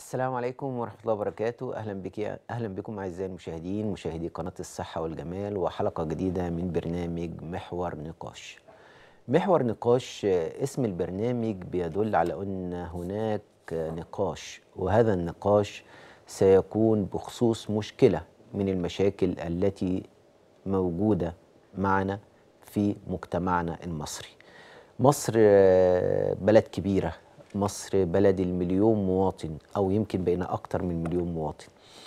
السلام عليكم ورحمة الله وبركاته أهلا بك أهلا بكم أعزائي المشاهدين مشاهدي قناة الصحة والجمال وحلقة جديدة من برنامج محور نقاش محور نقاش آه، اسم البرنامج بيدل على أن هناك آه، نقاش وهذا النقاش سيكون بخصوص مشكلة من المشاكل التي موجودة معنا في مجتمعنا المصري مصر آه، بلد كبيرة مصر بلد المليون مواطن أو يمكن بقينا أكتر من مليون مواطن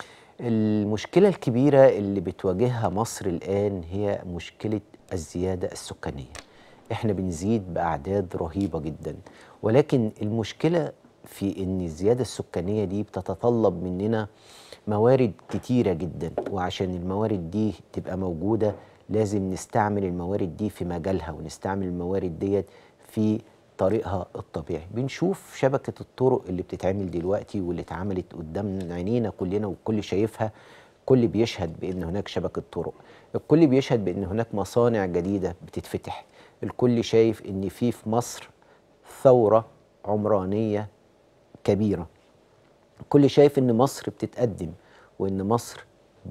المشكلة الكبيرة اللي بتواجهها مصر الآن هي مشكلة الزيادة السكانية احنا بنزيد بأعداد رهيبة جدا ولكن المشكلة في ان الزيادة السكانية دي بتتطلب مننا موارد كتيرة جدا وعشان الموارد دي تبقى موجودة لازم نستعمل الموارد دي في مجالها ونستعمل الموارد ديت في طريقها الطبيعي بنشوف شبكة الطرق اللي بتتعمل دلوقتي واللي اتعملت قدام عينينا كلنا والكل شايفها كل بيشهد بان هناك شبكة طرق الكل بيشهد بان هناك مصانع جديدة بتتفتح الكل شايف ان في في مصر ثورة عمرانية كبيرة الكل شايف ان مصر بتتقدم وان مصر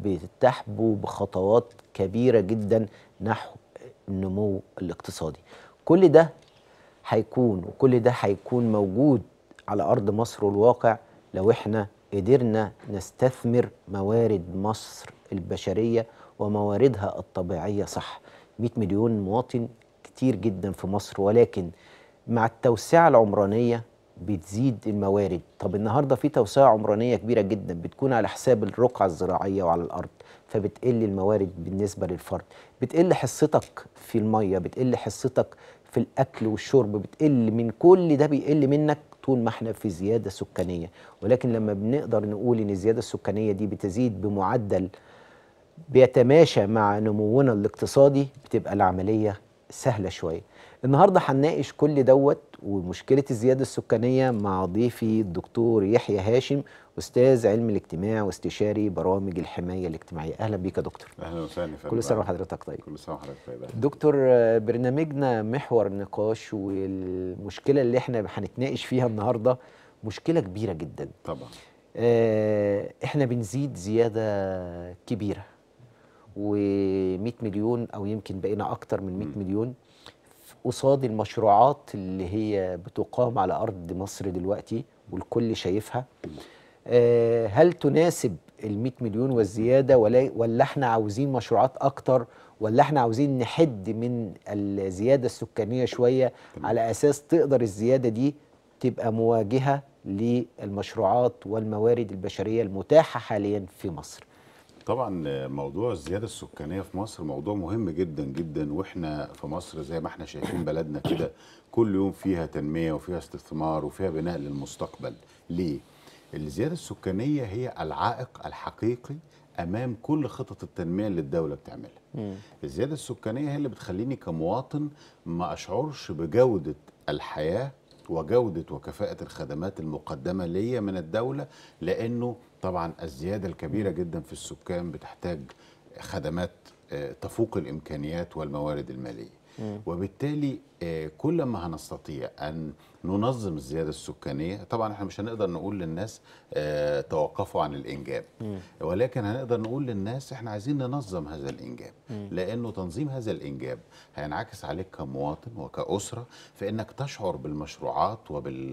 بتحبو بخطوات كبيرة جدا نحو النمو الاقتصادي كل ده هيكون وكل ده هيكون موجود على أرض مصر والواقع لو احنا قدرنا نستثمر موارد مصر البشرية ومواردها الطبيعية صح 100 مليون مواطن كتير جدا في مصر ولكن مع التوسعة العمرانية بتزيد الموارد طب النهاردة في توسعة عمرانية كبيرة جدا بتكون على حساب الرقعة الزراعية وعلى الأرض فبتقل الموارد بالنسبة للفرد بتقل حصتك في المية بتقل حصتك في الأكل والشرب بتقل من كل ده بيقل منك طول ما احنا في زيادة سكانية ولكن لما بنقدر نقول ان الزيادة السكانية دي بتزيد بمعدل بيتماشى مع نمونا الاقتصادي بتبقى العملية سهلة شوية النهاردة هنناقش كل دوت ومشكلة الزيادة السكانية مع ضيفي الدكتور يحيى هاشم أستاذ علم الاجتماع واستشاري برامج الحماية الاجتماعية أهلا بيك يا دكتور اهلا وسهلا فندم. كل سنة وحضرتك طيب كل سنه وحضرتك طيب أهلاً. دكتور آه، برنامجنا محور نقاش والمشكلة اللي احنا هنتناقش فيها النهاردة مشكلة كبيرة جدا طبعا آه، احنا بنزيد زيادة كبيرة و100 مليون او يمكن بقينا اكتر من 100 مليون قصاد المشروعات اللي هي بتقام على ارض مصر دلوقتي والكل شايفها آه، هل تناسب ال 100 مليون والزياده ولا ولا احنا عاوزين مشروعات اكتر ولا احنا عاوزين نحد من الزياده السكانيه شويه على اساس تقدر الزياده دي تبقى مواجهه للمشروعات والموارد البشريه المتاحه حاليا في مصر طبعا موضوع الزياده السكانيه في مصر موضوع مهم جدا جدا واحنا في مصر زي ما احنا شايفين بلدنا كده كل يوم فيها تنميه وفيها استثمار وفيها بناء للمستقبل ليه الزياده السكانيه هي العائق الحقيقي امام كل خطط التنميه اللي الدوله بتعملها الزياده السكانيه هي اللي بتخليني كمواطن ما اشعرش بجوده الحياه وجوده وكفاءه الخدمات المقدمه ليا من الدوله لانه طبعا الزياده الكبيره جدا في السكان بتحتاج خدمات آه، تفوق الامكانيات والموارد الماليه وبالتالي آه، كل ما هنستطيع ان ننظم الزياده السكانيه طبعا احنا مش هنقدر نقول للناس آه، توقفوا عن الانجاب ولكن هنقدر نقول للناس احنا عايزين ننظم هذا الانجاب لانه تنظيم هذا الانجاب هينعكس عليك كمواطن وكاسره في انك تشعر بالمشروعات وبال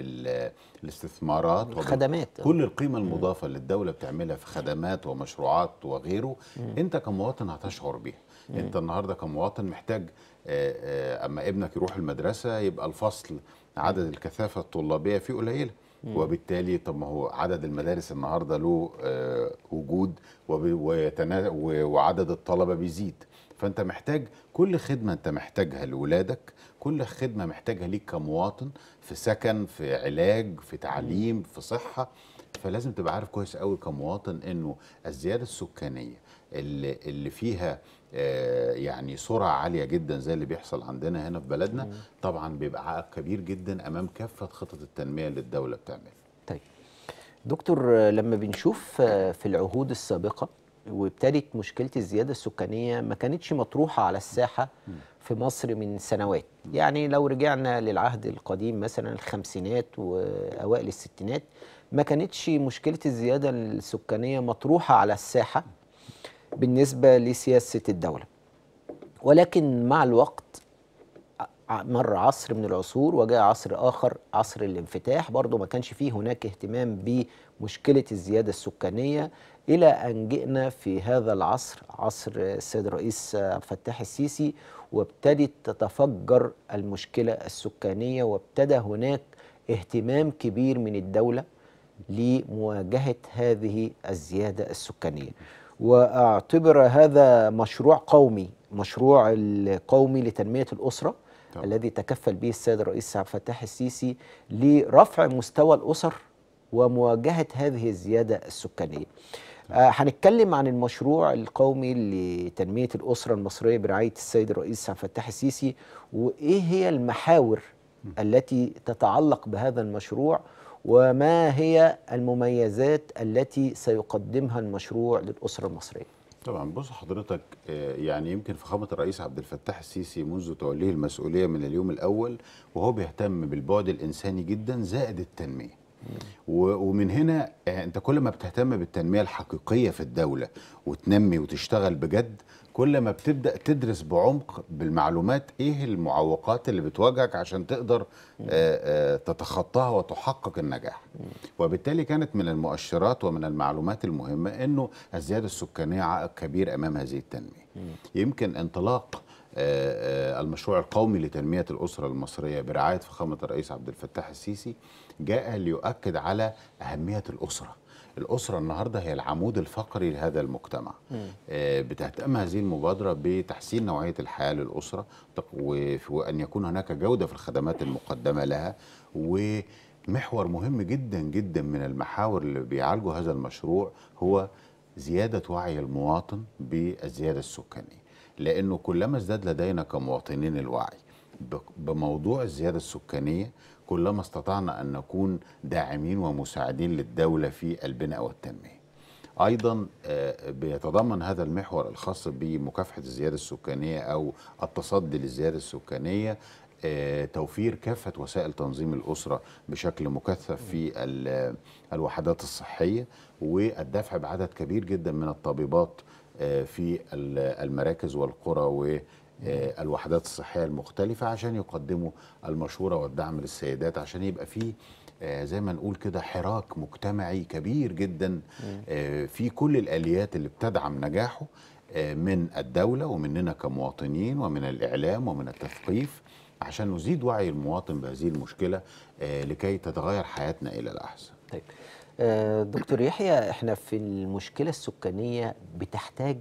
وبالاستثمارات الخدمات. كل القيمه المضافه اللي الدوله بتعملها في خدمات ومشروعات وغيره انت كمواطن هتشعر بيها انت النهارده كمواطن محتاج آه، آه، اما ابنك يروح المدرسه يبقى الفصل عدد الكثافه الطلابيه فيه قليله وبالتالي طب ما هو عدد المدارس النهارده له آه، وجود وب- ويتنا- و- وعدد الطلبه بيزيد فانت محتاج كل خدمه انت محتاجها لاولادك كل خدمه محتاجها ليك كمواطن في سكن في علاج في تعليم في صحه فلازم تبقى عارف كويس قوي كمواطن انه الزياده السكانيه اللي, اللي فيها آه، يعني سرعه عاليه جدا زي اللي بيحصل عندنا هنا في بلدنا طبعا بيبقى عائق كبير جدا امام كافه خطط التنميه اللي الدوله بتعملها طيب دكتور آه، لما بنشوف آه، في العهود السابقة وابتدت مشكله الزياده السكانيه ما كانتش مطروحه على الساحه في مصر من سنوات يعني لو رجعنا للعهد القديم مثلا الخمسينات واوائل الستينات ما كانتش مشكله الزياده السكانيه مطروحه على الساحه بالنسبه لسياسه الدوله ولكن مع الوقت ع- مر عصر من العصور وجاء عصر آخر عصر الانفتاح برضو ما كانش فيه هناك اهتمام بمشكلة الزيادة السكانية إلى أن جئنا في هذا العصر عصر السيد الرئيس عبد الفتاح السيسي وابتدت تتفجر المشكلة السكانية وابتدى هناك اهتمام كبير من الدولة لمواجهة هذه الزيادة السكانية واعتبر هذا مشروع قومي مشروع القومي لتنمية الأسرة طبعا. الذي تكفل به السيد الرئيس عبد الفتاح السيسي لرفع مستوى الأسر ومواجهة هذه الزيادة السكانية آه، هنتكلم عن المشروع القومي لتنمية الأسرة المصرية برعاية السيد الرئيس عبد الفتاح السيسي وإيه هي المحاور التي تتعلق بهذا المشروع وما هي المميزات التي سيقدمها المشروع للأسرة المصرية طبعا بص حضرتك آه، يعني يمكن فخامة الرئيس عبد الفتاح السيسي منذ توليه المسؤولية من اليوم الأول وهو بيهتم بالبعد الإنساني جدا زائد التنمية و- ومن هنا آه، انت كل ما بتهتم بالتنميه الحقيقيه في الدوله وتنمي وتشتغل بجد كل ما بتبدا تدرس بعمق بالمعلومات ايه المعوقات اللي بتواجهك عشان تقدر آه، آه، تتخطاها وتحقق النجاح وبالتالي كانت من المؤشرات ومن المعلومات المهمه انه الزياده السكانيه عائق كبير امام هذه التنميه يمكن انطلاق آه، آه، المشروع القومي لتنميه الاسره المصريه برعايه فخامه الرئيس عبد الفتاح السيسي جاء ليؤكد على اهميه الاسره الأسرة النهاردة هي العمود الفقري لهذا المجتمع آه، بتهتم هذه المبادرة بتحسين نوعية الحياة للأسرة تق- وف- وأن يكون هناك جودة في الخدمات المقدمة لها ومحور مهم جدا جدا من المحاور اللي بيعالجه هذا المشروع هو زيادة وعي المواطن بالزيادة السكانية لأنه كلما ازداد لدينا كمواطنين الوعي ب- بموضوع الزيادة السكانية كلما استطعنا أن نكون داعمين ومساعدين للدولة في البناء والتنمية ايضا آه، بيتضمن هذا المحور الخاص بمكافحه الزياده السكانيه او التصدي للزياده السكانيه آه، توفير كافه وسائل تنظيم الاسره بشكل مكثف في ال- الوحدات الصحيه والدفع بعدد كبير جدا من الطبيبات آه، في ال- المراكز والقرى والوحدات الصحيه المختلفه عشان يقدموا المشوره والدعم للسيدات عشان يبقى في آه، زي ما نقول كده حراك مجتمعي كبير جدا آه، في كل الاليات اللي بتدعم نجاحه آه، من الدوله ومننا كمواطنين ومن الاعلام ومن التثقيف عشان نزيد وعي المواطن بهذه المشكله آه، لكي تتغير حياتنا الى الاحسن. طيب آه، دكتور يحيى احنا في المشكلة السكانية بتحتاج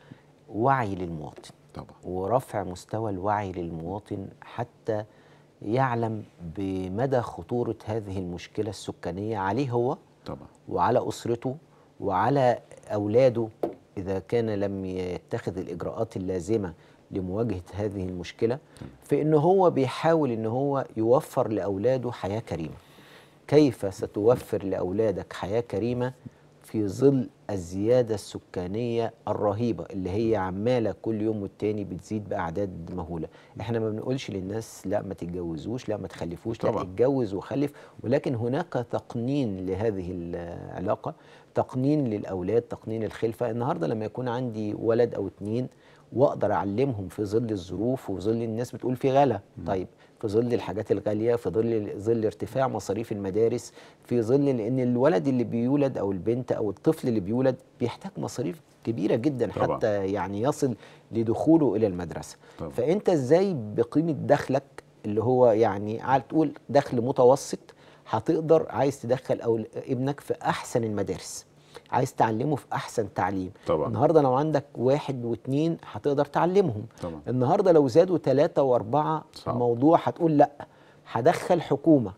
وعي للمواطن طبعا ورفع مستوى الوعي للمواطن حتى يعلم بمدى خطورة هذه المشكلة السكانية عليه هو طبعا وعلى أسرته وعلى أولاده إذا كان لم يتخذ الإجراءات اللازمة لمواجهة هذه المشكلة في إن هو بيحاول إن هو يوفر لأولاده حياة كريمة كيف ستوفر لأولادك حياة كريمة في ظل الزيادة السكانية الرهيبة اللي هي عمالة كل يوم والتاني بتزيد بأعداد مهولة احنا ما بنقولش للناس لا ما تتجوزوش لا ما تخلفوش لا طبعا. اتجوز وخلف ولكن هناك تقنين لهذه العلاقة تقنين للأولاد تقنين الخلفة النهاردة لما يكون عندي ولد أو اتنين واقدر اعلمهم في ظل الظروف وفي ظل الناس بتقول في غلا طيب في ظل الحاجات الغاليه في ظل ظل ارتفاع مصاريف المدارس في ظل لان الولد اللي بيولد او البنت او الطفل اللي بيولد بيحتاج مصاريف كبيره جدا طبعا. حتى يعني يصل لدخوله الى المدرسه طبعا. فانت ازاي بقيمه دخلك اللي هو يعني عاد تقول دخل متوسط هتقدر عايز تدخل أو ابنك في احسن المدارس عايز تعلمه في احسن تعليم طبعا. النهارده لو عندك واحد واثنين هتقدر تعلمهم طبعا. النهارده لو زادوا ثلاثة وأربعة صعب. الموضوع هتقول لا هدخل حكومة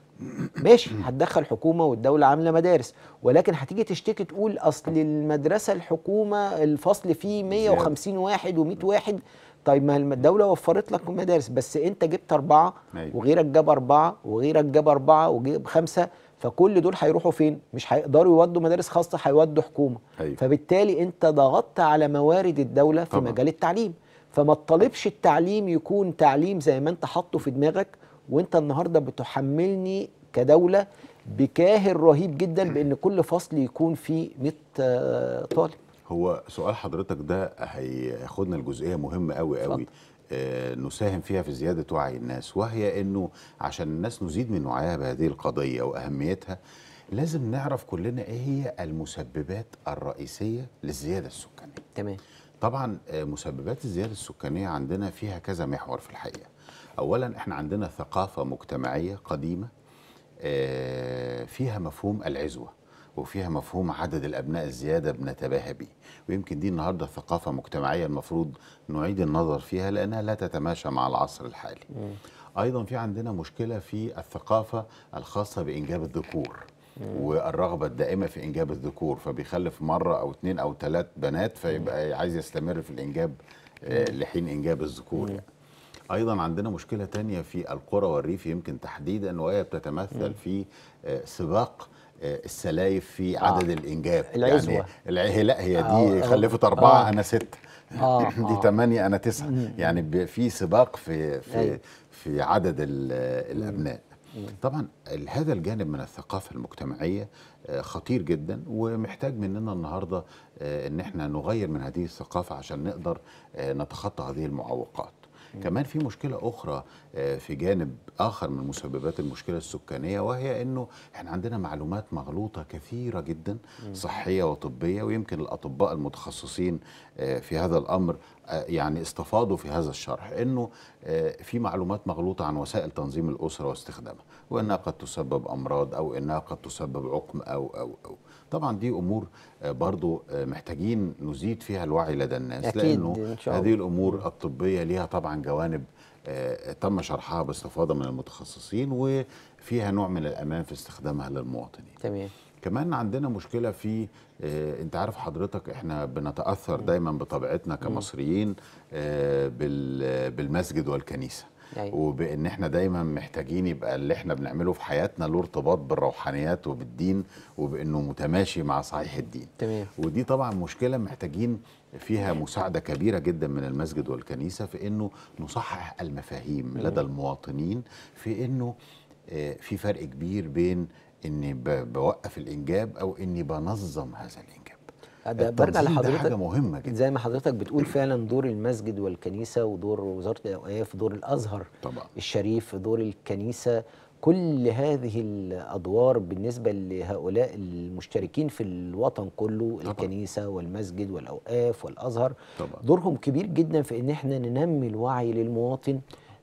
ماشي هتدخل حكومة والدولة عاملة مدارس ولكن هتيجي تشتكي تقول أصل المدرسة الحكومة الفصل فيه 150 واحد و100 واحد طيب ما الم- الدولة وفرت لك مدارس بس أنت جبت أربعة أيوة. وغيرك جاب أربعة وغيرك جاب أربعة وجاب خمسة فكل دول هيروحوا فين مش هيقدروا يودوا مدارس خاصه هيودوا حكومه أيوة. فبالتالي انت ضغطت على موارد الدوله في طبعاً. مجال التعليم فما تطالبش التعليم يكون تعليم زي ما انت حاطه في دماغك وانت النهارده بتحملني كدوله بكاهل رهيب جدا بان كل فصل يكون فيه 100 آه، طالب هو سؤال حضرتك ده هياخدنا لجزئيه مهمه قوي قوي آه نساهم فيها في زياده وعي الناس وهي انه عشان الناس نزيد من وعيها بهذه القضيه واهميتها لازم نعرف كلنا ايه هي المسببات الرئيسيه للزياده السكانيه تمام طبعا آه، مسببات الزياده السكانيه عندنا فيها كذا محور في الحقيقه اولا احنا عندنا ثقافه مجتمعيه قديمه آه، فيها مفهوم العزوه وفيها مفهوم عدد الابناء الزياده بنتباهى بيه ويمكن دي النهارده ثقافه مجتمعيه المفروض نعيد النظر فيها لانها لا تتماشى مع العصر الحالي ايضا في عندنا مشكله في الثقافه الخاصه بانجاب الذكور والرغبه الدائمه في انجاب الذكور فبيخلف مره او اتنين او تلات بنات فيبقى عايز يستمر في الانجاب آه، لحين انجاب الذكور يعني. ايضا عندنا مشكله تانية في القرى والريف يمكن تحديدا وهي بتتمثل في آه، سباق آه، السلايف في عدد الانجاب العزوة. يعني الع- لا هي آه، دي آه. خلفت اربعه آه. انا سته آه، دي آه. ثمانيه انا تسعه يعني ب- في سباق في في أيوة. في عدد ال- الابناء طبعا ال- هذا الجانب من الثقافه المجتمعيه آه، خطير جدا ومحتاج مننا النهارده آه، ان احنا نغير من هذه الثقافه عشان نقدر آه، نتخطى هذه المعوقات كمان في مشكلة أخرى آه، في جانب آخر من مسببات المشكلة السكانية وهي أنه إحنا عندنا معلومات مغلوطة كثيرة جدا صحية وطبية ويمكن الأطباء المتخصصين آه، في هذا الأمر آه، يعني استفاضوا في هذا الشرح أنه آه، في معلومات مغلوطة عن وسائل تنظيم الأسرة واستخدامها وأنها قد تسبب أمراض أو أنها قد تسبب عقم أو أو أو طبعا دي أمور آه، برضو آه، محتاجين نزيد فيها الوعي لدى الناس أكيد، لأنه إن شاء الله. هذه الامور الطبيه ليها طبعا جوانب آه، تم شرحها باستفاضه من المتخصصين وفيها نوع من الامان في استخدامها للمواطنين. تمام كمان عندنا مشكله في آه، انت عارف حضرتك احنا بنتاثر دايما بطبيعتنا كمصريين آه، بال- بالمسجد والكنيسه. أيوة. وبان احنا دايما محتاجين يبقى اللي احنا بنعمله في حياتنا له ارتباط بالروحانيات وبالدين وبانه متماشي مع صحيح الدين. تمام ودي طبعا مشكلة محتاجين فيها مساعدة كبيرة جدا من المسجد والكنيسة في انه نصحح المفاهيم لدى المواطنين في انه آه، في فرق كبير بين اني ب- بوقف الانجاب او اني بنظم هذا الانجاب ده برجع التنظيم ده لحضرتك حاجة مهمة جدا زي ما حضرتك بتقول فعلا دور المسجد والكنيسه ودور وزاره الاوقاف دور الازهر طبعا الشريف دور الكنيسه كل هذه الادوار بالنسبه لهؤلاء المشتركين في الوطن كله طبعاً. الكنيسه والمسجد والاوقاف والازهر طبعا دورهم كبير جدا في ان احنا ننمي الوعي للمواطن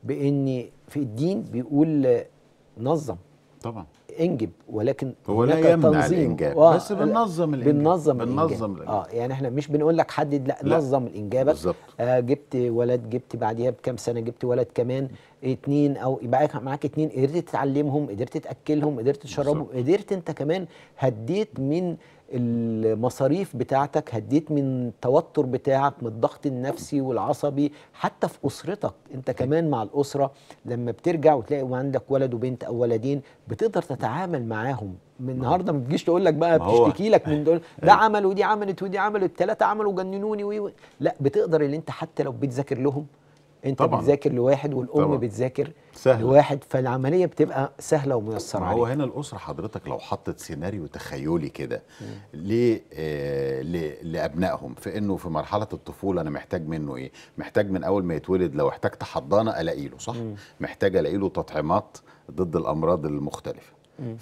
بان في الدين بيقول نظم طبعا انجب ولكن هو لا هناك يمنع تنظيم. الإنجاب، آه، بس بننظم الإنجاب. بننظم بننظم الانجاب الإنجاب. اه يعني احنا مش بنقول لك حدد لا, لا. نظم الانجابك بالظبط آه جبت ولد جبت بعديها بكام سنه جبت ولد كمان اتنين او يبقى معاك اتنين قدرت تتعلمهم قدرت تاكلهم قدرت تشربهم بالظبط. قدرت انت كمان هديت من المصاريف بتاعتك هديت من التوتر بتاعك من الضغط النفسي والعصبي حتى في اسرتك انت كمان مع الاسره لما بترجع وتلاقي عندك ولد وبنت او ولدين بتقدر تتعامل معاهم من النهارده ما تجيش تقول لك بقى ما هو- بتشتكي لك من دول ده عمل ودي عملت ودي عملت ثلاثه عملوا جننوني وي وي. لا بتقدر اللي انت حتى لو بتذاكر لهم انت طبعاً. بتذاكر لواحد والام طبعاً. بتذاكر سهل لواحد فالعمليه بتبقى سهله وميسره ما هو عليك هنا الاسره حضرتك لو حطت سيناريو تخيلي كده ليه آه ل- لابنائهم في انه في مرحله الطفوله انا محتاج منه ايه محتاج من اول ما يتولد لو احتجت حضانه الاقي له صح مم. محتاج الاقي له تطعيمات ضد الامراض المختلفه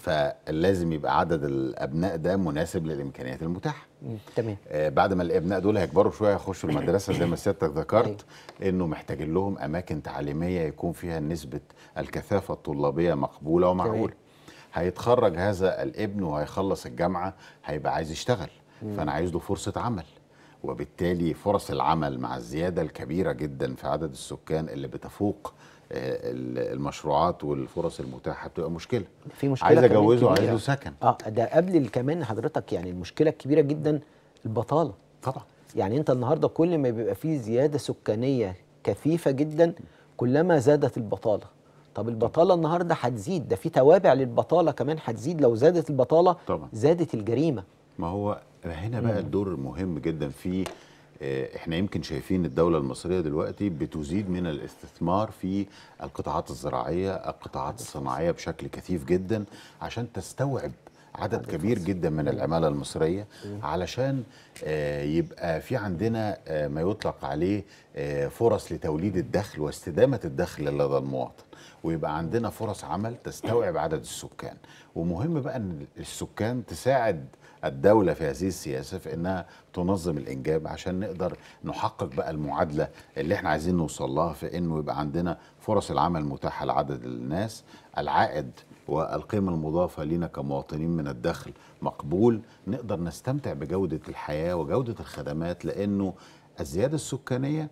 فلازم يبقى عدد الابناء ده مناسب للامكانيات المتاحه مم. تمام آه، بعد ما الابناء دول هيكبروا شويه يخشوا المدرسه زي ما سيادتك ذكرت انه محتاجين لهم اماكن تعليميه يكون فيها نسبه الكثافه الطلابيه مقبوله ومعقوله هيتخرج هذا الابن وهيخلص الجامعه هيبقى عايز يشتغل فانا عايز له فرصه عمل وبالتالي فرص العمل مع الزياده الكبيره جدا في عدد السكان اللي بتفوق آه، ال- المشروعات والفرص المتاحه بتبقى مشكله في مشكله عايز كمان اجوزه عايز كبيرة. له سكن اه ده قبل ال- كمان حضرتك يعني المشكله الكبيره جدا البطاله طبعا يعني انت النهارده كل ما بيبقى فيه زياده سكانيه كثيفه جدا كلما زادت البطاله طب البطاله النهارده هتزيد ده في توابع للبطاله كمان هتزيد لو زادت البطاله طبعا زادت الجريمه ما هو هنا بقى الدور مهم جدا في آه، احنا يمكن شايفين الدولة المصرية دلوقتي بتزيد من الاستثمار في القطاعات الزراعية القطاعات الصناعية بشكل كثيف جدا عشان تستوعب عدد كبير جدا من العمالة المصرية علشان آه، يبقى في عندنا آه، ما يطلق عليه آه، فرص لتوليد الدخل واستدامة الدخل لدى المواطن ويبقى عندنا فرص عمل تستوعب عدد السكان ومهم بقى ان السكان تساعد الدولة في هذه السياسة في انها تنظم الانجاب عشان نقدر نحقق بقى المعادلة اللي احنا عايزين نوصل لها في انه يبقى عندنا فرص العمل متاحة لعدد الناس العائد والقيمة المضافة لنا كمواطنين من الدخل مقبول نقدر نستمتع بجودة الحياة وجودة الخدمات لانه الزيادة السكانية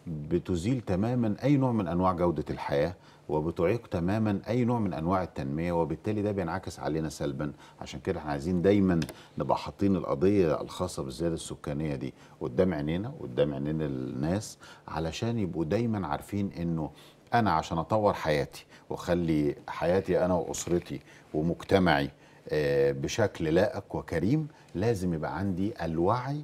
بتزيل تماما اي نوع من انواع جودة الحياة وبتعيق تماما اي نوع من انواع التنميه وبالتالي ده بينعكس علينا سلبا عشان كده احنا عايزين دايما نبقى حاطين القضيه الخاصه بالزياده السكانيه دي قدام عينينا قدام عينين الناس علشان يبقوا دايما عارفين انه انا عشان اطور حياتي واخلي حياتي انا واسرتي ومجتمعي آه، بشكل لائق وكريم لازم يبقى عندي الوعي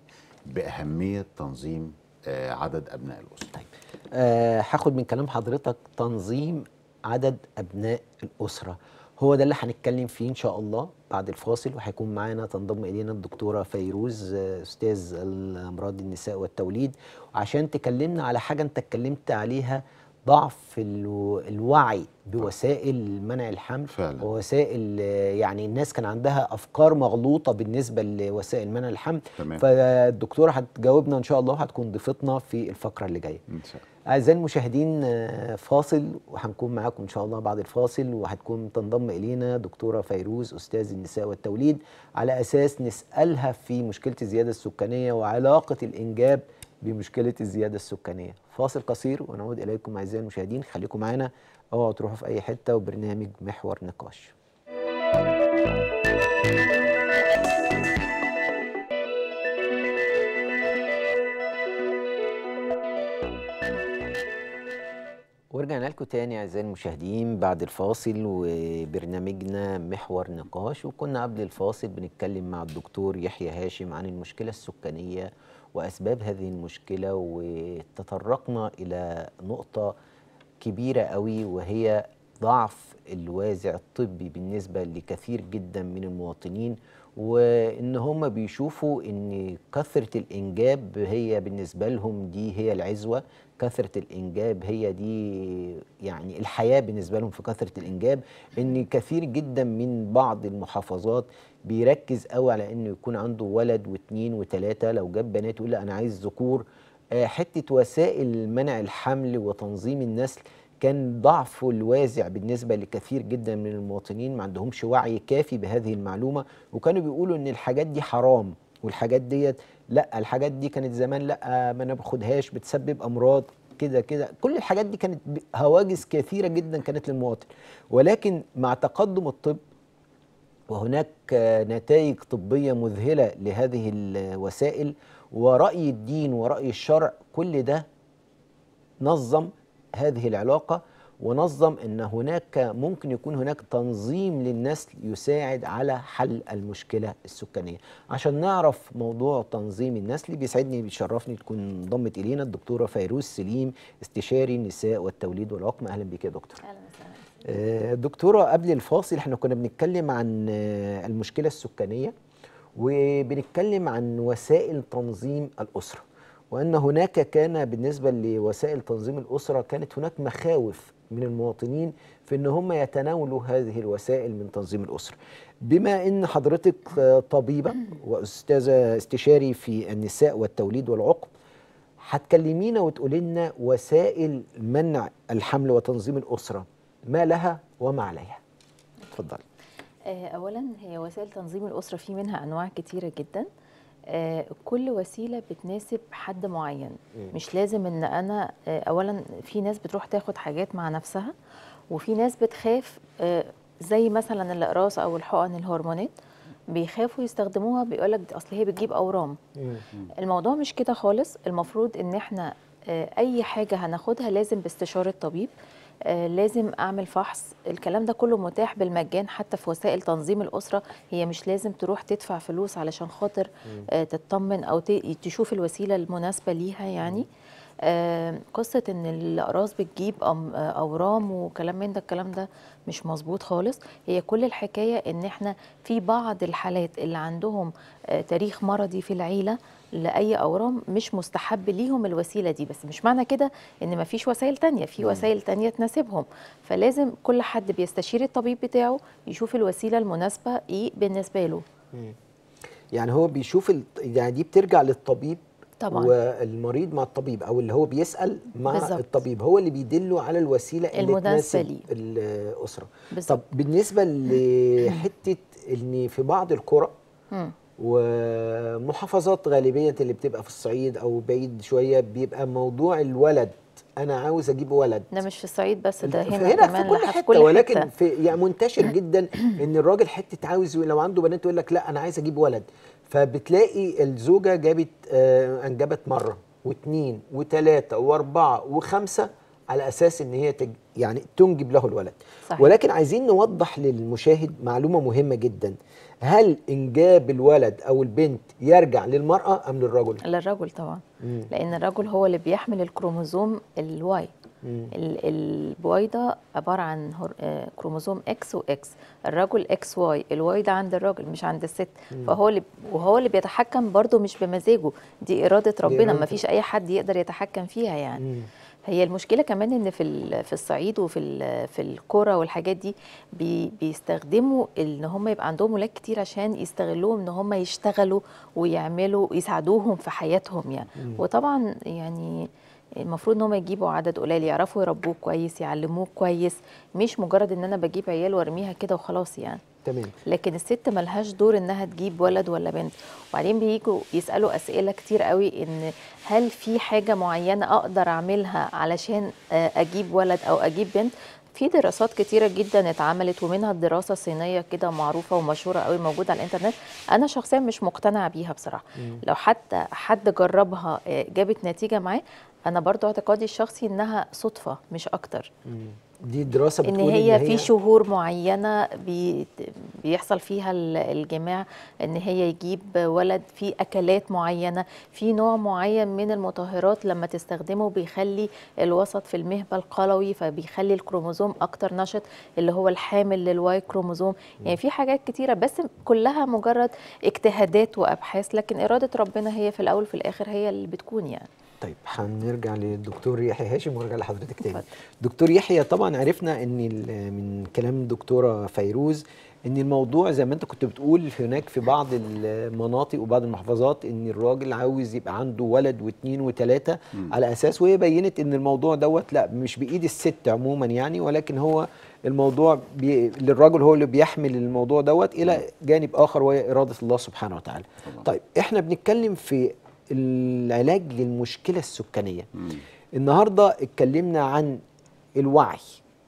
باهميه تنظيم آه، عدد ابناء الاسره طيب آه هاخد من كلام حضرتك تنظيم عدد ابناء الاسره هو ده اللي هنتكلم فيه ان شاء الله بعد الفاصل وهيكون معانا تنضم الينا الدكتوره فيروز آه، استاذ الامراض النساء والتوليد وعشان تكلمنا على حاجه انت اتكلمت عليها ضعف الو- الوعي بوسائل منع الحمل فعلا. ووسائل آه، يعني الناس كان عندها افكار مغلوطه بالنسبه لوسائل منع الحمل تمام. فالدكتوره هتجاوبنا ان شاء الله وهتكون ضيفتنا في الفقره اللي جايه إن شاء الله. أعزائي المشاهدين آه، فاصل وهنكون معاكم إن شاء الله بعد الفاصل وهتكون تنضم إلينا دكتورة فيروز أستاذ النساء والتوليد على أساس نسألها في مشكلة الزيادة السكانية وعلاقة الإنجاب بمشكلة الزيادة السكانية فاصل قصير ونعود إليكم أعزائي المشاهدين خليكم معانا اوعوا تروحوا في أي حتة وبرنامج محور نقاش ورجعنا لكم تاني اعزائي المشاهدين بعد الفاصل وبرنامجنا محور نقاش وكنا قبل الفاصل بنتكلم مع الدكتور يحيى هاشم عن المشكله السكانيه واسباب هذه المشكله وتطرقنا الى نقطه كبيره قوي وهي ضعف الوازع الطبي بالنسبه لكثير جدا من المواطنين وان هم بيشوفوا ان كثره الانجاب هي بالنسبه لهم دي هي العزوه كثره الانجاب هي دي يعني الحياه بالنسبه لهم في كثره الانجاب ان كثير جدا من بعض المحافظات بيركز قوي على انه يكون عنده ولد واثنين وثلاثه لو جاب بنات يقول لا انا عايز ذكور آه، حته وسائل منع الحمل وتنظيم النسل كان ضعفه الوازع بالنسبه لكثير جدا من المواطنين ما عندهمش وعي كافي بهذه المعلومه وكانوا بيقولوا ان الحاجات دي حرام والحاجات ديت لا الحاجات دي كانت زمان لا ما انا باخدهاش بتسبب امراض كده كده كل الحاجات دي كانت ب- هواجس كثيره جدا كانت للمواطن ولكن مع تقدم الطب وهناك آه، نتائج طبية مذهلة لهذه الوسائل ورأي الدين ورأي الشرع كل ده نظم هذه العلاقة ونظم أن هناك ممكن يكون هناك تنظيم للنسل يساعد على حل المشكلة السكانية عشان نعرف موضوع تنظيم النسل بيسعدني بيشرفني تكون انضمت إلينا الدكتورة فيروز سليم استشاري النساء والتوليد والعقم أهلا بك يا دكتور اهلا وسهلا آه، دكتورة قبل الفاصل احنا كنا بنتكلم عن آه، المشكلة السكانية وبنتكلم عن وسائل تنظيم الأسرة وأن هناك كان بالنسبة لوسائل تنظيم الأسرة كانت هناك مخاوف من المواطنين في أن هم يتناولوا هذه الوسائل من تنظيم الأسرة بما أن حضرتك آه، طبيبة وأستاذة استشاري في النساء والتوليد والعقم هتكلمينا وتقولي لنا وسائل منع الحمل وتنظيم الأسرة ما لها وما عليها اتفضلي آه، اولا هي وسائل تنظيم الاسره في منها انواع كتيره جدا آه، كل وسيله بتناسب حد معين مش لازم ان انا آه، اولا في ناس بتروح تاخد حاجات مع نفسها وفي ناس بتخاف آه، زي مثلا الاقراص او الحقن الهرمونات بيخافوا يستخدموها بيقولك اصل هي بتجيب اورام الموضوع مش كده خالص المفروض ان احنا آه، اي حاجه هناخدها لازم باستشاره طبيب آه لازم اعمل فحص الكلام ده كله متاح بالمجان حتى في وسائل تنظيم الاسره هي مش لازم تروح تدفع فلوس علشان خاطر آه تطمن او ت- تشوف الوسيله المناسبه ليها يعني آه، قصة إن الأقراص بتجيب أم- آه، أورام وكلام من ده الكلام ده مش مظبوط خالص هي كل الحكاية إن إحنا في بعض الحالات اللي عندهم آه، تاريخ مرضي في العيلة لأي أورام مش مستحب ليهم الوسيلة دي بس مش معنى كده إن مفيش وسائل تانية في وسائل تانية تناسبهم فلازم كل حد بيستشير الطبيب بتاعه يشوف الوسيلة المناسبة إيه بالنسبة له يعني هو بيشوف ال... يعني دي بترجع للطبيب طبعا والمريض مع الطبيب او اللي هو بيسال مع بالظبط. الطبيب هو اللي بيدله على الوسيله اللي المناسبة تناسب ليه. الاسره بالظبط. طب بالنسبه لحته ان في بعض القرى مم. ومحافظات غالبيه اللي بتبقى في الصعيد او بعيد شويه بيبقى موضوع الولد انا عاوز اجيب ولد ده مش في الصعيد بس ده في هنا هنا كمان في كل لحد حته كل ولكن حتة. في يعني منتشر جدا ان الراجل حته عاوز لو عنده بنات يقول لك لا انا عايز اجيب ولد فبتلاقي الزوجه جابت آه انجبت مره واثنين وثلاثه واربعه وخمسه على اساس ان هي تج يعني تنجب له الولد صحيح. ولكن عايزين نوضح للمشاهد معلومه مهمه جدا هل انجاب الولد او البنت يرجع للمراه ام للرجل للرجل طبعا مم. لان الرجل هو اللي بيحمل الكروموزوم الواي مم. ال- البويضه عباره عن هر- آه، كروموزوم اكس واكس الرجل اكس واي الواي ده عند الراجل مش عند الست فهو اللي وهو اللي بيتحكم برضه مش بمزاجه دي اراده ربنا إرادة- ما فيش اي حد يقدر يتحكم فيها يعني مم. هي المشكله كمان ان في ال- في الصعيد وفي ال- في القرى والحاجات دي بي بيستخدموا ان هم يبقى عندهم ولاد كتير عشان يستغلوهم ان هم يشتغلوا ويعملوا يساعدوهم في حياتهم يعني وطبعا يعني المفروض ان هم يجيبوا عدد قليل يعرفوا يربوه كويس يعلموه كويس مش مجرد ان انا بجيب عيال وارميها كده وخلاص يعني تمام لكن الست ملهاش دور انها تجيب ولد ولا بنت وبعدين بييجوا يسالوا اسئله كتير قوي ان هل في حاجه معينه اقدر اعملها علشان آه، اجيب ولد او اجيب بنت في دراسات كتيرة جدا اتعملت ومنها الدراسة الصينية كده معروفة ومشهورة قوي موجودة على الانترنت أنا شخصيا مش مقتنعة بيها بصراحة لو حتى حد جربها آه، جابت نتيجة معاه أنا برضو اعتقادي الشخصي إنها صدفة مش أكتر مم. دي دراسه ان بتقول هي في شهور معينه بي بيحصل فيها ال- الجماع ان هي يجيب ولد في اكلات معينه في نوع معين من المطهرات لما تستخدمه بيخلي الوسط في المهبل قلوي فبيخلي الكروموزوم اكتر نشط اللي هو الحامل للواي كروموزوم يعني في حاجات كتيره بس كلها مجرد اجتهادات وابحاث لكن اراده ربنا هي في الاول وفي الاخر هي اللي بتكون يعني طيب هنرجع للدكتور يحيى هاشم ونرجع لحضرتك تاني اتفضل. دكتور يحيى طبعا عرفنا ان ال- من كلام دكتوره فيروز ان الموضوع زي ما انت كنت بتقول هناك في بعض المناطق وبعض المحافظات ان الراجل عاوز يبقى عنده ولد واثنين وثلاثه على اساس وهي بينت ان الموضوع دوت لا مش بايد الست عموما يعني ولكن هو الموضوع بي للراجل هو اللي بيحمل الموضوع دوت الى جانب اخر وهي اراده الله سبحانه وتعالى. طبعا. طيب احنا بنتكلم في العلاج للمشكله السكانيه. مم. النهارده اتكلمنا عن الوعي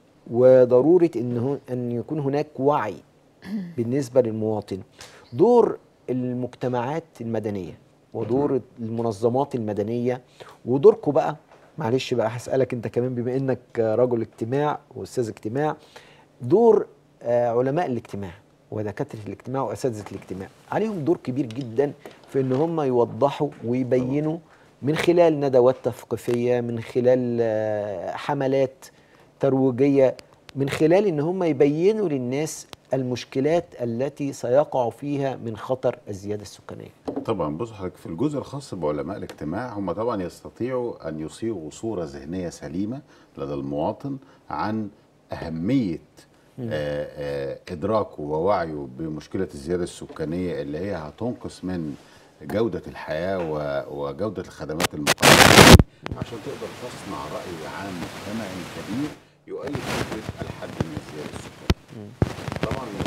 وضروره ان هو- ان يكون هناك وعي بالنسبه للمواطن. دور المجتمعات المدنيه ودور المنظمات المدنيه ودوركم بقى معلش بقى هسالك انت كمان بما انك رجل اجتماع واستاذ اجتماع دور آه، علماء الاجتماع ودكاتره الاجتماع واساتذه الاجتماع عليهم دور كبير جدا في ان هم يوضحوا ويبينوا من خلال ندوات تثقيفيه من خلال آه، حملات ترويجيه من خلال ان هم يبينوا للناس المشكلات التي سيقع فيها من خطر الزياده السكانيه طبعا بص حضرتك في الجزء الخاص بعلماء الاجتماع هم طبعا يستطيعوا ان يصيغوا صوره ذهنيه سليمه لدى المواطن عن اهميه آه، آه، ادراكه ووعيه بمشكله الزياده السكانيه اللي هي هتنقص من جوده الحياه و- وجوده الخدمات المقدمه عشان تقدر تصنع راي عام مجتمعي كبير يؤيد فكره الحد من الزياده السكانيه. طبعا منظمات المجتمع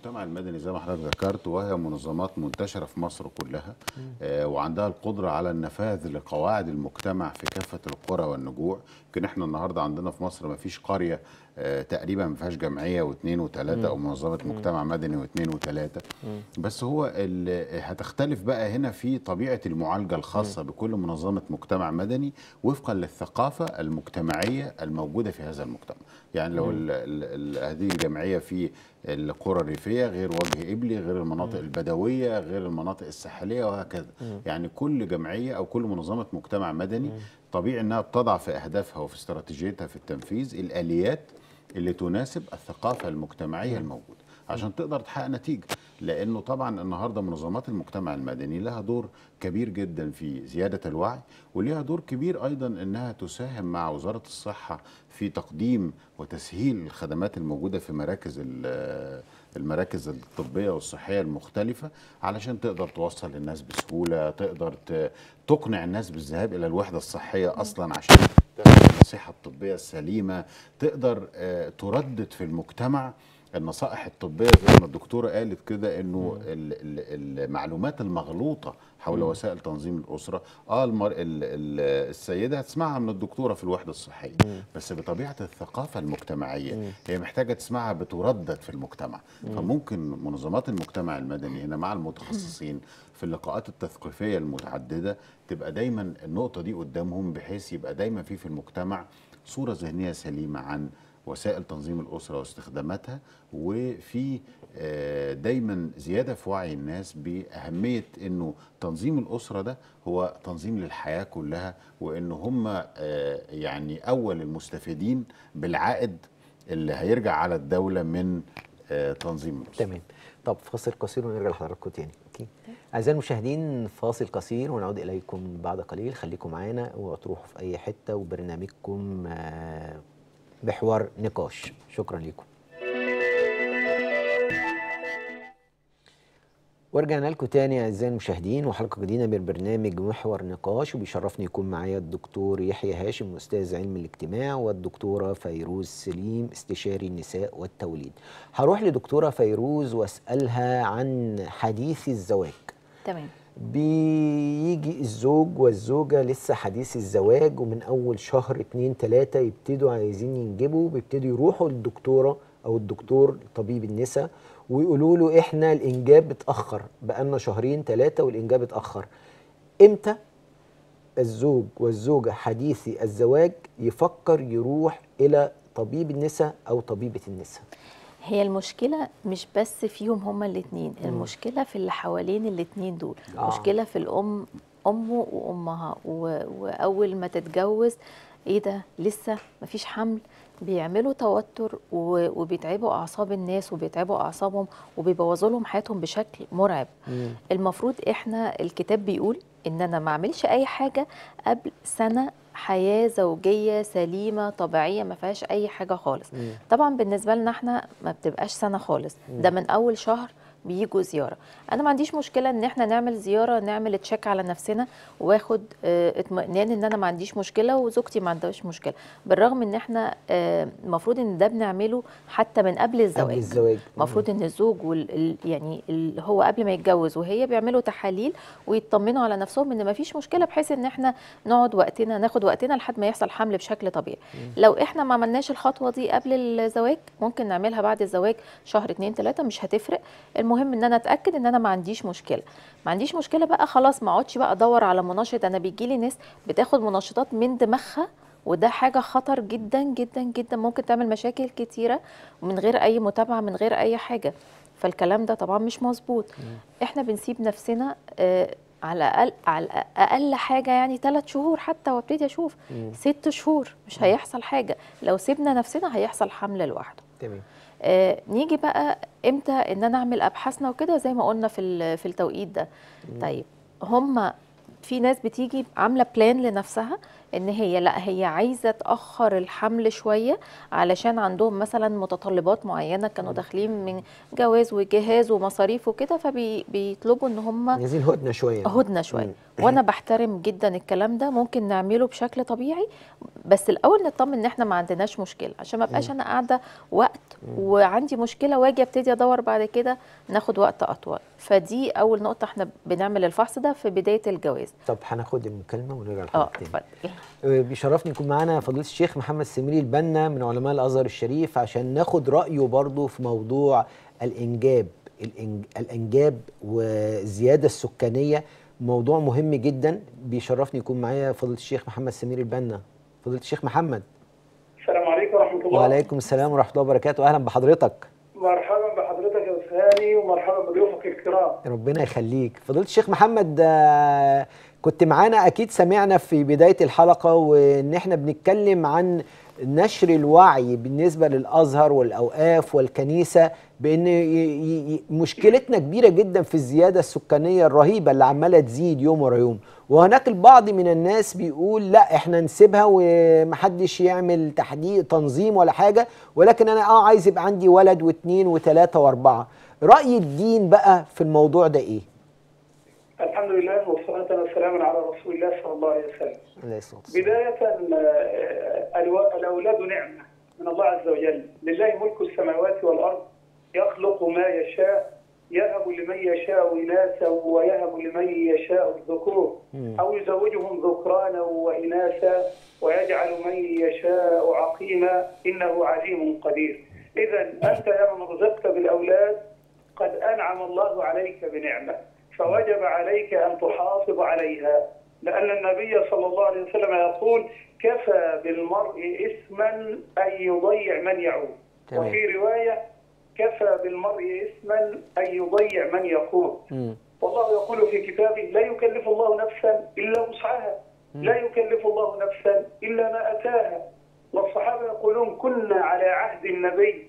المجتمع المدني زي ما حضرتك ذكرت وهي منظمات منتشره في مصر كلها آه وعندها القدره على النفاذ لقواعد المجتمع في كافه القرى والنجوع يمكن احنا النهارده عندنا في مصر ما فيش قريه آه تقريبا ما فيهاش جمعيه واثنين وثلاثه او منظمه مجتمع مدني واثنين وثلاثه بس هو ال- هتختلف بقى هنا في طبيعه المعالجه الخاصه بكل منظمه مجتمع مدني وفقا للثقافه المجتمعيه الموجوده في هذا المجتمع يعني لو ال ال ال هذه الجمعيه في القرى الريفيه غير وجه ابلي غير المناطق البدويه غير المناطق الساحليه وهكذا يعني كل جمعيه او كل منظمه مجتمع مدني طبيعي انها بتضع في اهدافها وفي استراتيجيتها في التنفيذ الاليات اللي تناسب الثقافه المجتمعيه الموجوده عشان تقدر تحقق نتيجه لانه طبعا النهارده منظمات المجتمع المدني لها دور كبير جدا في زياده الوعي وليها دور كبير ايضا انها تساهم مع وزاره الصحه في تقديم وتسهيل الخدمات الموجوده في مراكز ال- المراكز الطبيه والصحيه المختلفه علشان تقدر توصل للناس بسهوله تقدر ت- تقنع الناس بالذهاب الى الوحده الصحيه اصلا عشان تاخد النصيحه الطبيه السليمه تقدر آه، تردد في المجتمع النصائح الطبيه زي ما الدكتوره قالت كده انه ال- ال- المعلومات المغلوطه حول وسائل تنظيم الاسره اه المر... ال... ال... السيده هتسمعها من الدكتوره في الوحده الصحيه بس بطبيعه الثقافه المجتمعيه هي محتاجه تسمعها بتردد في المجتمع فممكن منظمات المجتمع المدني هنا مع المتخصصين في اللقاءات التثقيفيه المتعدده تبقى دايما النقطه دي قدامهم بحيث يبقى دايما في في المجتمع صوره ذهنيه سليمه عن وسائل تنظيم الاسره واستخداماتها وفي آه، دايما زياده في وعي الناس باهميه انه تنظيم الاسره ده هو تنظيم للحياه كلها وانه هم آه، يعني اول المستفيدين بالعائد اللي هيرجع على الدوله من آه، تنظيم الاسره تمام طب فاصل قصير ونرجع لحضراتكم تاني اوكي اعزائي المشاهدين فاصل قصير ونعود اليكم بعد قليل خليكم معانا وتروحوا في اي حته وبرنامجكم آه، محور نقاش شكرا لكم ورجعنا لكم تاني اعزائي المشاهدين وحلقه جديده من برنامج محور نقاش وبيشرفني يكون معايا الدكتور يحيى هاشم استاذ علم الاجتماع والدكتوره فيروز سليم استشاري النساء والتوليد. هروح لدكتوره فيروز واسالها عن حديث الزواج. تمام بيجي الزوج والزوجة لسه حديث الزواج ومن أول شهر اتنين تلاتة يبتدوا عايزين ينجبوا بيبتدوا يروحوا للدكتورة أو الدكتور طبيب النساء ويقولوا له إحنا الإنجاب اتأخر بقالنا شهرين تلاتة والإنجاب اتأخر إمتى الزوج والزوجة حديثي الزواج يفكر يروح إلى طبيب النساء أو طبيبة النساء هي المشكلة مش بس فيهم هما الاتنين المشكلة في اللي حوالين الاتنين دول آه. مشكلة في الأم أمه وأمها و... وأول ما تتجوز إيه ده لسه مفيش حمل بيعملوا توتر و... وبيتعبوا أعصاب الناس وبيتعبوا أعصابهم وبيبوظوا لهم حياتهم بشكل مرعب المفروض إحنا الكتاب بيقول إن أنا ما أعملش أي حاجة قبل سنة حياة زوجية سليمة طبيعية ما فيهاش أي حاجة خالص طبعا بالنسبه لنا احنا ما بتبقاش سنه خالص ده من اول شهر بيجوا زياره انا ما عنديش مشكله ان احنا نعمل زياره نعمل تشيك على نفسنا واخد اه اطمئنان ان انا ما عنديش مشكله وزوجتي ما عندهاش مشكله بالرغم ان احنا اه المفروض ان ده بنعمله حتى من قبل الزواج قبل الزواج المفروض ان الزوج وال ال- يعني ال هو قبل ما يتجوز وهي بيعملوا تحاليل ويطمنوا على نفسهم ان ما فيش مشكله بحيث ان احنا نقعد وقتنا ناخد وقتنا لحد ما يحصل حمل بشكل طبيعي لو احنا ما عملناش الخطوه دي قبل الزواج ممكن نعملها بعد الزواج شهر اتنين تلاته مش هتفرق المهم ان انا اتاكد ان انا ما عنديش مشكله ما عنديش مشكله بقى خلاص ما اقعدش بقى ادور على منشط انا بيجي لي ناس بتاخد منشطات من دماغها وده حاجة خطر جدا جدا جدا ممكن تعمل مشاكل كتيرة ومن غير أي متابعة من غير أي حاجة فالكلام ده طبعا مش مظبوط احنا بنسيب نفسنا آه على الأقل على أقل حاجة يعني ثلاث شهور حتى وابتدي أشوف ست شهور مش هيحصل حاجة لو سيبنا نفسنا هيحصل حمل لوحده تمام آه نيجي بقى امتى ان انا اعمل ابحاثنا وكده زي ما قلنا في ال- في التوقيت ده طيب هم في ناس بتيجي عامله بلان لنفسها ان هي لا هي عايزه تاخر الحمل شويه علشان عندهم مثلا متطلبات معينه كانوا داخلين من جواز وجهاز ومصاريف وكده فبيطلبوا ان هم عايزين هدنه شويه هدنه شويه وانا بحترم جدا الكلام ده ممكن نعمله بشكل طبيعي بس الاول نطمن ان احنا ما عندناش مشكله عشان ما ابقاش انا قاعده وقت وعندي مشكله واجي ابتدي ادور بعد كده ناخد وقت اطول فدي اول نقطه احنا بنعمل الفحص ده في بدايه الجواز طب هناخد المكالمه ونرجع اه لحضرتك تاني اتفضل آه، بيشرفني يكون معانا فضيله الشيخ محمد سميري البنا من علماء الازهر الشريف عشان ناخد رايه برضه في موضوع الانجاب الإنج- الانجاب والزياده السكانيه موضوع مهم جدا بيشرفني يكون معايا فضيله الشيخ محمد سميري البنا فضيله الشيخ محمد السلام عليكم ورحمة الله وعليكم السلام ورحمه الله وبركاته اهلا بحضرتك مرحبا بحضرتك يا أستاذ هاني ومرحبا بضيوفك الكرام ربنا يخليك فضيله الشيخ محمد آه، كنت معانا اكيد سمعنا في بدايه الحلقه وان احنا بنتكلم عن نشر الوعي بالنسبه للازهر والاوقاف والكنيسه بان ي- ي- ي- مشكلتنا كبيره جدا في الزياده السكانيه الرهيبه اللي عماله تزيد يوم ورا يوم وهناك البعض من الناس بيقول لا احنا نسيبها ومحدش يعمل تحديد تنظيم ولا حاجه ولكن انا اه عايز يبقى عندي ولد واثنين وثلاثه واربعه راي الدين بقى في الموضوع ده ايه؟ الحمد لله والصلاة والسلام على رسول الله صلى الله عليه وسلم عليه الصلاه والسلام بداية آه، الو- الأولاد نعمة من الله عز وجل لله ملك السماوات والأرض يخلق ما يشاء يهب لمن يشاء إناثا ويهب لمن يشاء الذكور أو يزوجهم ذكرانا وإناثا ويجعل من يشاء عقيما إنه عليم قدير إذا أنت يا من رزقت بالأولاد قد أنعم الله عليك بنعمة فوجب عليك أن تحافظ عليها لأن النبي صلى الله عليه وسلم يقول كفى بالمرء إثما أن يضيع من يعود تمام. وفي رواية كفى بالمرء إثما أن يضيع من يقود مم. والله يقول في كتابه لا يكلف الله نفسا إلا وسعها لا يكلف الله نفسا إلا ما أتاها والصحابة يقولون كنا على عهد النبي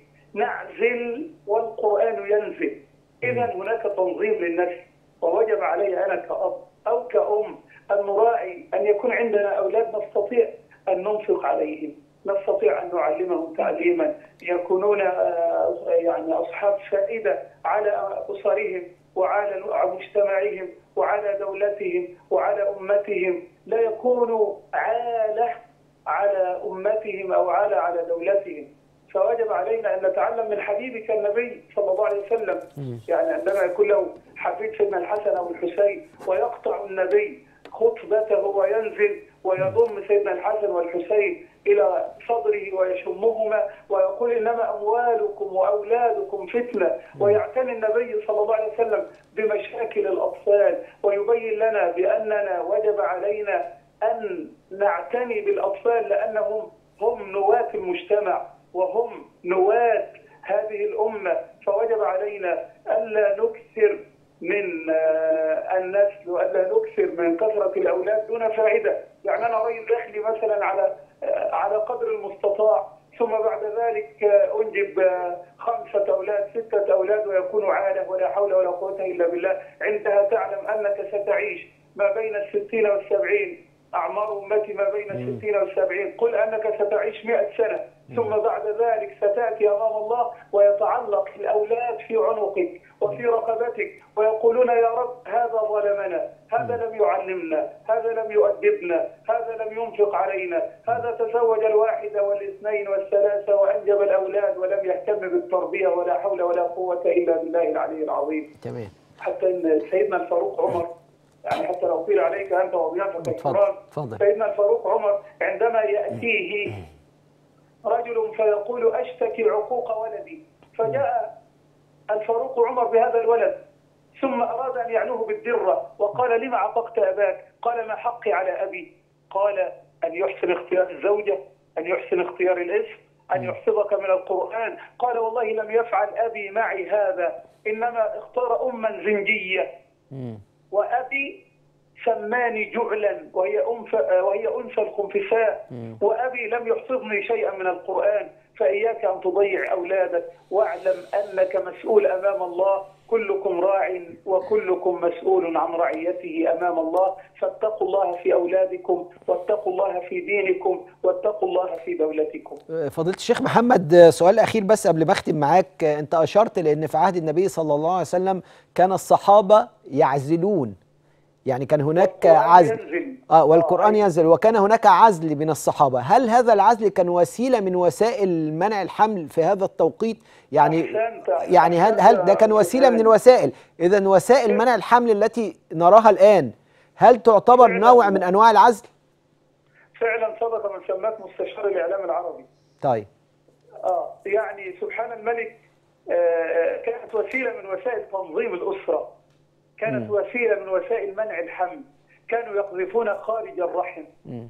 نعزل والقرآن ينزل إذا هناك تنظيم للنفس ووجب علي أنا كأب أو كأم أن نراعي أن يكون عندنا أولاد نستطيع أن ننفق عليهم نستطيع أن نعلمهم تعليما يكونون آه، يعني أصحاب فائدة على أسرهم وعلى مجتمعهم وعلى دولتهم وعلى أمتهم لا يكونوا عالة على أمتهم أو عالة على دولتهم فوجب علينا أن نتعلم من حبيبك النبي صلى الله عليه وسلم يعني عندما يكون له حفيد سيدنا الحسن أو الحسين ويقطع النبي خطبته وينزل ويضم سيدنا الحسن والحسين إلى صدره ويشمهما ويقول إنما أموالكم وأولادكم فتنة ويعتني النبي صلى الله عليه وسلم بمشاكل الأطفال ويبين لنا بأننا وجب علينا أن نعتني بالأطفال لأنهم هم نواة المجتمع وهم نواة هذه الأمة فوجب علينا ألا نكثر من آه، النسل والا نكثر من كثره الاولاد دون فائده، يعني انا رجل دخلي مثلا على آه، على قدر المستطاع ثم بعد ذلك آه، انجب آه، خمسه اولاد سته اولاد ويكونوا عاله ولا حول ولا قوه الا بالله، عندها تعلم انك ستعيش ما بين الستين والسبعين أعمار أمتي ما بين الستين والسبعين قل أنك ستعيش مئة سنة ثم بعد ذلك ستأتي أمام الله ويتعلق الأولاد في عنقك وفي رقبتك ويقولون يا رب هذا ظلمنا هذا لم يعلمنا هذا لم يؤدبنا هذا لم ينفق علينا هذا تزوج الواحدة والاثنين والثلاثة وأنجب الأولاد ولم يهتم بالتربية ولا حول ولا قوة إلا بالله العلي العظيم تمام حتى ان سيدنا الفاروق عمر يعني حتى لو قيل عليك انت وضيافك اتفضل، الكرام اتفضل. سيدنا الفاروق عمر عندما ياتيه رجل فيقول اشتكي عقوق ولدي فجاء الفاروق عمر بهذا الولد ثم اراد ان يعنوه بالدره وقال لما عققت اباك؟ قال ما حقي على ابي؟ قال ان يحسن اختيار الزوجه، ان يحسن اختيار الاسم، ان يحفظك من القران، قال والله لم يفعل ابي معي هذا انما اختار اما زنجيه مم. وأبي سماني جعلا وهي أنثى وهي أنثى الخنفساء وأبي لم يحفظني شيئا من القرآن فإياك أن تضيع أولادك واعلم أنك مسؤول أمام الله كلكم راع وكلكم مسؤول عن رعيته امام الله فاتقوا الله في اولادكم واتقوا الله في دينكم واتقوا الله في دولتكم. فضيلة الشيخ محمد آه، سؤال أخير بس قبل ما أختم معاك آه، أنت أشرت لأن في عهد النبي صلى الله عليه وسلم كان الصحابة يعزلون يعني كان هناك والقرآن عزل ينزل. آه والقرآن آه، ينزل وكان هناك عزل من الصحابة هل هذا العزل كان وسيلة من وسائل منع الحمل في هذا التوقيت يعني أحسنت، يعني هل هل ده كان أحسنت. وسيلة من الوسائل إذا وسائل منع الحمل التي نراها الآن هل تعتبر فعلاً. نوع من أنواع العزل فعلا صدق من سماك مستشار الاعلام العربي. طيب اه يعني سبحان الملك آه، كانت وسيله من وسائل تنظيم الاسره كانت مم. وسيله من وسائل منع الحمل كانوا يقذفون خارج الرحم مم.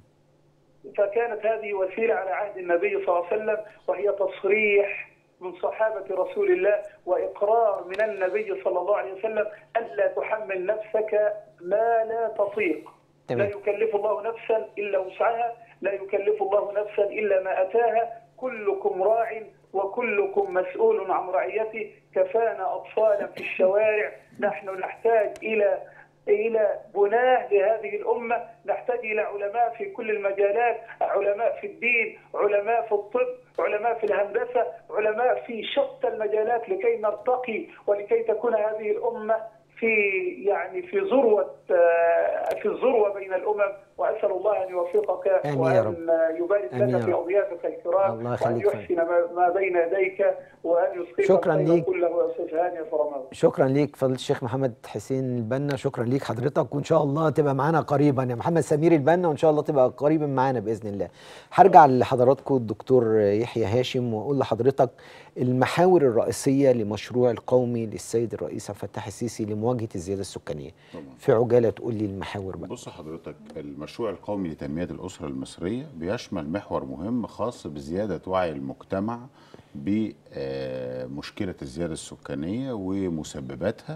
فكانت هذه وسيله على عهد النبي صلى الله عليه وسلم وهي تصريح من صحابه رسول الله واقرار من النبي صلى الله عليه وسلم الا تحمل نفسك ما لا تطيق لا تمام يكلف الله نفسا الا وسعها لا يكلف الله نفسا الا ما اتاها كلكم راع وكلكم مسؤول عن رعيته كفانا اطفالا في الشوارع نحن نحتاج الى الى بناه لهذه الامه نحتاج الى علماء في كل المجالات علماء في الدين علماء في الطب علماء في الهندسه علماء في شتى المجالات لكي نرتقي ولكي تكون هذه الامه في يعني في ذروه آه، في الذروه بين الامم واسال الله ان يوفقك آمين يا وان يبارك آمين يا لك في رب. اضيافك الكرام الله وان يخليك يحسن ما- ما بين يديك وان يسقيك شكراً الخير ليك. كله يا استاذ هاني يا فرماوي شكرا ليك فضيلة الشيخ محمد حسين البنا شكرا ليك حضرتك وان شاء الله تبقى معانا قريبا يا محمد سمير البنا وان شاء الله تبقى قريبا معانا باذن الله هرجع لحضراتكم الدكتور يحيى هاشم واقول لحضرتك المحاور الرئيسيه لمشروع القومي للسيد الرئيس عبد الفتاح السيسي لمواجهه الزياده السكانيه طبعا في عجاله تقول لي المحاور بقى بص حضرتك المشروع القومي لتنمية الأسرة المصرية بيشمل محور مهم خاص بزيادة وعي المجتمع بمشكلة الزيادة السكانية ومسبباتها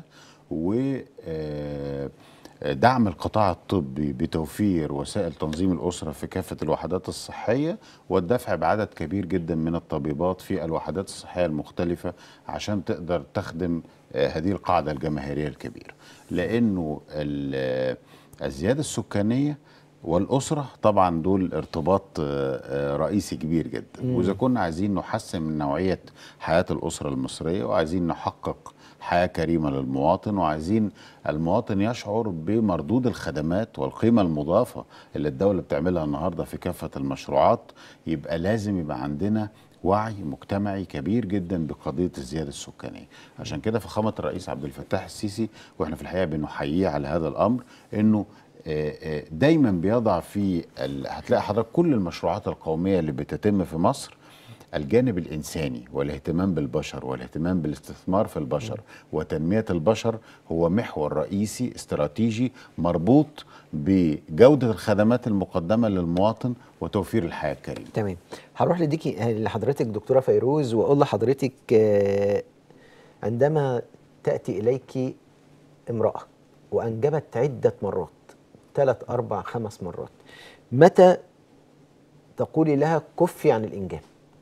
ودعم القطاع الطبي بتوفير وسائل تنظيم الأسرة في كافة الوحدات الصحية والدفع بعدد كبير جدا من الطبيبات في الوحدات الصحية المختلفة عشان تقدر تخدم آه، هذه القاعدة الجماهيرية الكبيرة لأنه ال- الزيادة السكانية والأسرة طبعا دول ارتباط آه، آه، رئيسي كبير جدا وإذا كنا عايزين نحسن من نوعية حياة الأسرة المصرية وعايزين نحقق حياة كريمة للمواطن وعايزين المواطن يشعر بمردود الخدمات والقيمة المضافة اللي الدولة بتعملها النهاردة في كافة المشروعات يبقى لازم يبقى عندنا وعي مجتمعي كبير جدا بقضيه الزياده السكانيه عشان كده فخامه الرئيس عبد الفتاح السيسي واحنا في الحقيقه بنحييه على هذا الامر انه آه، آه، دايما بيضع في ال- هتلاقي حضرتك كل المشروعات القوميه اللي بتتم في مصر الجانب الانساني والاهتمام بالبشر والاهتمام بالاستثمار في البشر وتنميه البشر هو محور رئيسي استراتيجي مربوط بجوده الخدمات المقدمه للمواطن وتوفير الحياه الكريمه تمام هروح لديكي لحضرتك دكتوره فيروز واقول لحضرتك آه، عندما تاتي اليك امراه وانجبت عده مرات ثلاث اربع خمس مرات متى تقولي لها كفي عن الانجاب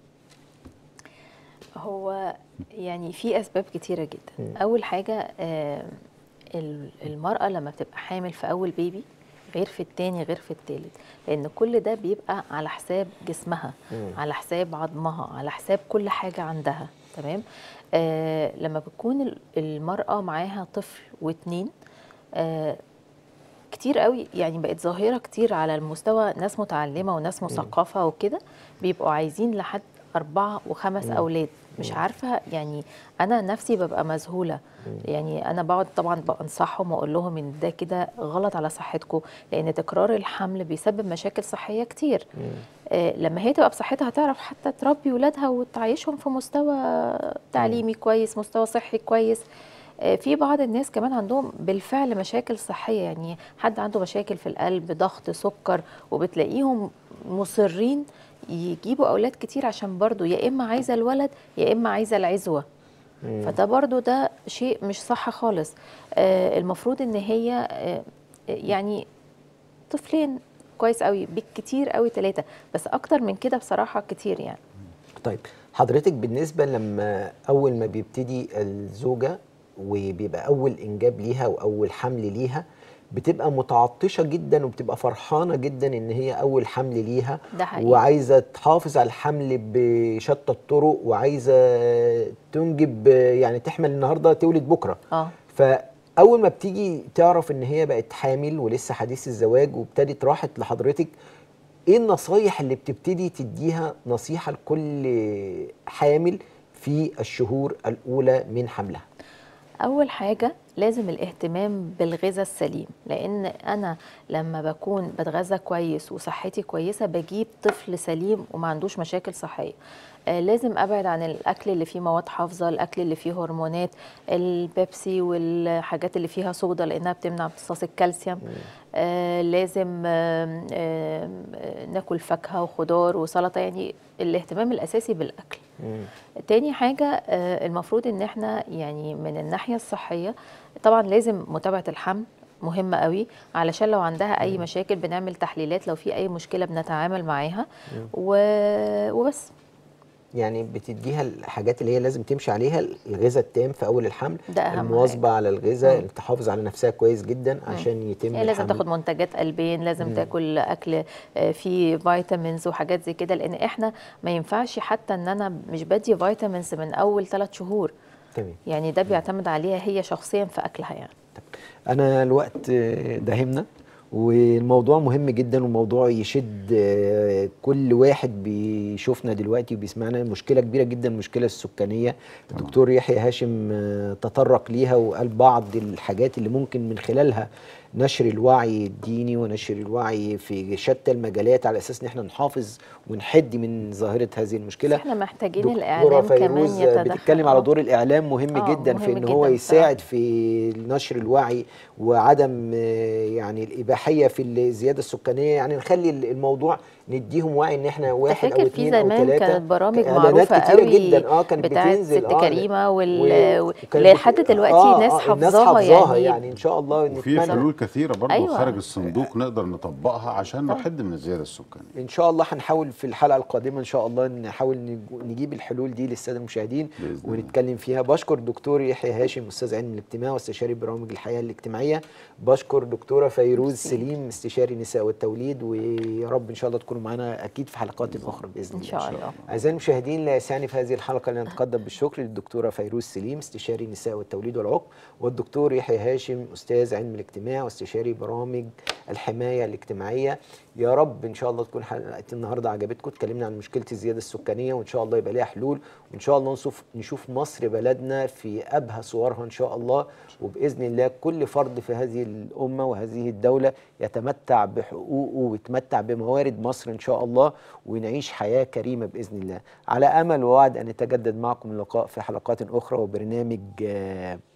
هو يعني في اسباب كتيره جدا اول حاجه آه، ال- المراه لما بتبقى حامل في اول بيبي غير في التاني غير في التالت لان كل ده بيبقى على حساب جسمها على حساب عظمها على حساب كل حاجه عندها تمام آه لما بتكون ال- المراه معاها طفل واتنين آه كتير قوي يعني بقت ظاهره كتير على المستوى ناس متعلمه وناس مثقفه وكده بيبقوا عايزين لحد اربعه وخمس اولاد مش عارفه يعني انا نفسي ببقى مذهوله يعني انا بقعد طبعا بنصحهم واقول لهم ان ده كده غلط على صحتكم لان تكرار الحمل بيسبب مشاكل صحيه كتير آه لما هي تبقى بصحتها هتعرف حتى تربي ولادها وتعيشهم في مستوى تعليمي كويس مستوى صحي كويس آه، في بعض الناس كمان عندهم بالفعل مشاكل صحية يعني حد عنده مشاكل في القلب ضغط سكر وبتلاقيهم مصرين يجيبوا أولاد كتير عشان برضو يا إما عايزة الولد يا إما عايزة العزوة فده برضو ده شيء مش صح خالص آه، المفروض إن هي آه، يعني طفلين كويس قوي بالكتير قوي ثلاثة بس أكتر من كده بصراحة كتير يعني طيب حضرتك بالنسبة لما أول ما بيبتدي الزوجة وبيبقى اول انجاب ليها واول حمل ليها بتبقى متعطشه جدا وبتبقى فرحانه جدا ان هي اول حمل ليها ده حقيقي. وعايزه تحافظ على الحمل بشتى الطرق وعايزه تنجب يعني تحمل النهارده تولد بكره اه فاول ما بتيجي تعرف ان هي بقت حامل ولسه حديث الزواج وابتدت راحت لحضرتك ايه النصايح اللي بتبتدي تديها نصيحه لكل حامل في الشهور الاولى من حملها اول حاجه لازم الاهتمام بالغذاء السليم لان انا لما بكون بتغذى كويس وصحتي كويسه بجيب طفل سليم وما عندوش مشاكل صحيه آه لازم ابعد عن الاكل اللي فيه مواد حافظه الاكل اللي فيه هرمونات البيبسي والحاجات اللي فيها صودا لانها بتمنع امتصاص الكالسيوم آه لازم آه آه ناكل فاكهه وخضار وسلطه يعني الاهتمام الاساسي بالاكل تاني حاجة آه، المفروض ان احنا يعني من الناحية الصحية طبعا لازم متابعة الحمل مهمة قوي علشان لو عندها اي مشاكل بنعمل تحليلات لو في اي مشكلة بنتعامل معاها و... وبس يعني بتديها الحاجات اللي هي لازم تمشي عليها الغذاء التام في اول الحمل ده أهم المواظبه على الغذاء مم. تحافظ على نفسها كويس جدا عشان يتم يعني لازم الحمل. تاخد منتجات قلبين لازم تاكل اكل آه، فيه فيتامينز وحاجات زي كده لان احنا ما ينفعش حتى ان انا مش بدي فيتامينز من اول ثلاث شهور تمام يعني ده بيعتمد عليها هي شخصيا في اكلها يعني انا الوقت آه، داهمنا والموضوع مهم جدا وموضوع يشد آه، كل واحد بيشوفنا دلوقتي وبيسمعنا مشكله كبيره جدا المشكله السكانيه الدكتور يحيى هاشم آه، تطرق ليها وقال بعض الحاجات اللي ممكن من خلالها نشر الوعي الديني ونشر الوعي في شتى المجالات على اساس ان احنا نحافظ ونحد من ظاهره هذه المشكله احنا محتاجين دكتورة الاعلام كمان فيروز يتدخل بتتكلم على آه. دور الاعلام مهم آه، جدا في مهم ان هو جداً يساعد في نشر الوعي وعدم آه، يعني الاباحيه في الزياده السكانيه يعني نخلي الموضوع نديهم وعي ان احنا واحد او فاكر في اثنين او زمان ثلاثه كانت برامج إعلانات معروفه كتيرة قوي جدا اه كانت بتاعت بتنزل ست اه كريمه وال و- و- وكانت لحد بت- دلوقتي آه، ناس آه، الناس حافظاها حافظاها يعني, يعني ان شاء الله وفي نتمنى حلول كثيره برضه أيوة. خارج الصندوق نقدر نطبقها عشان نحد من الزياده السكانيه ان شاء الله هنحاول في الحلقه القادمه ان شاء الله نحاول نج- نجيب الحلول دي للساده المشاهدين بإذن الله. ونتكلم فيها بشكر دكتور يحيى هاشم استاذ علم الاجتماع واستشاري برامج الحياه الاجتماعيه بشكر دكتوره فيروز ميرسي. سليم استشاري نساء والتوليد ويا رب ان شاء الله تكونوا معانا اكيد في حلقات اخرى باذن ان الله شاء الله أعزائي المشاهدين لا يسعني في هذه الحلقة أن نتقدم بالشكر للدكتورة فيروز سليم استشاري النساء والتوليد والعقم والدكتور يحيى هاشم أستاذ علم الاجتماع واستشاري برامج الحماية الاجتماعية يا رب إن شاء الله تكون حلقة النهاردة عجبتكم اتكلمنا عن مشكلة الزيادة السكانية وإن شاء الله يبقى ليها حلول وإن شاء الله نشوف نشوف مصر بلدنا في أبهى صورها إن شاء الله وبإذن الله كل فرد في هذه الأمة وهذه الدولة يتمتع بحقوقه ويتمتع بموارد مصر إن شاء الله ونعيش حياة كريمة بإذن الله على أمل ووعد أن يتجدد معكم اللقاء في حلقات أخرى وبرنامج آه،